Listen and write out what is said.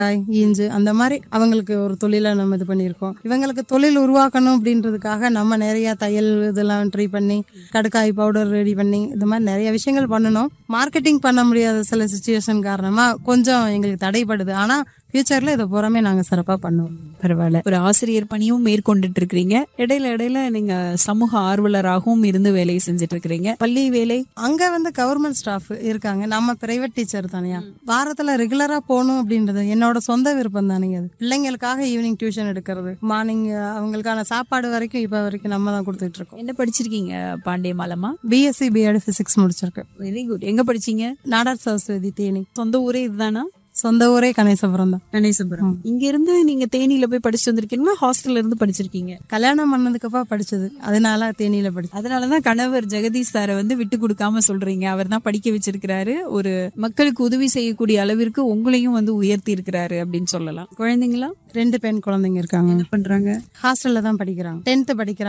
ஈஞ்சு அந்த மாதிரி அவங்களுக்கு ஒரு தொழிலை நம்ம இது பண்ணியிருக்கோம் இவங்களுக்கு தொழில் உருவாக்கணும் அப்படின்றதுக்காக நம்ம நிறைய தையல் இதெல்லாம் ட்ரை பண்ணி கடுக்காய் பவுடர் ரெடி பண்ணி இந்த மாதிரி நிறைய விஷயங்கள் பண்ணணும் மார்க்கெட்டிங் பண்ண முடியாத சில சுச்சுவேஷன் காரணமா கொஞ்சம் எங்களுக்கு தடைப்படுது ஆனா ஃபியூச்சர்ல இதை பூராமே நாங்க சிறப்பா பண்ணுவோம் பரவாயில்ல ஒரு ஆசிரியர் பணியும் மேற்கொண்டுட்டு இருக்கிறீங்க இடையில இடையில நீங்க சமூக ஆர்வலராகவும் இருந்து வேலையை செஞ்சுட்டு இருக்கிறீங்க பள்ளி வேலை அங்க வந்து கவர்மெண்ட் ஸ்டாஃப் இருக்காங்க நம்ம பிரைவேட் டீச்சர் தானேயா வாரத்துல ரெகுலரா போகணும் அப்படின்றது என்னோட சொந்த விருப்பம் தானேங்க அது பிள்ளைங்களுக்காக ஈவினிங் டியூஷன் எடுக்கிறது மார்னிங் அவங்களுக்கான சாப்பாடு வரைக்கும் இப்ப வரைக்கும் நம்ம தான் கொடுத்துட்டு இருக்கோம் என்ன படிச்சிருக்கீங்க பாண்டிய மாலமா பிஎஸ்சி பிஎட் பிசிக்ஸ் முடிச்சிருக்கு வெரி குட் எங்க படிச்சீங்க நாடார் சரஸ்வதி தேனி சொந்த ஊரே இதுதானா சொந்த ஊரே கணேசபுரம் தான் கணேசபுரம் இங்க இருந்து நீங்க தேனியில போய் படிச்சு வந்திருக்கீங்களா ஹாஸ்டல்ல இருந்து படிச்சிருக்கீங்க கல்யாணம் பண்ணதுக்கப்புறம் படிச்சது அதனால தேனியில படிச்சது அதனாலதான் கணவர் ஜெகதீஷ் சாரை வந்து விட்டு கொடுக்காம சொல்றீங்க அவர் தான் படிக்க வச்சிருக்கிறாரு ஒரு மக்களுக்கு உதவி செய்யக்கூடிய அளவிற்கு உங்களையும் வந்து உயர்த்தி இருக்கிறாரு அப்படின்னு சொல்லலாம் குழந்தைங்களா ரெண்டு பெண் குழந்தைங்க இருக்காங்க என்ன பண்றாங்க ஹாஸ்டல்ல தான் படிக்கிறாங்க டென்த் படிக்கிறாங்க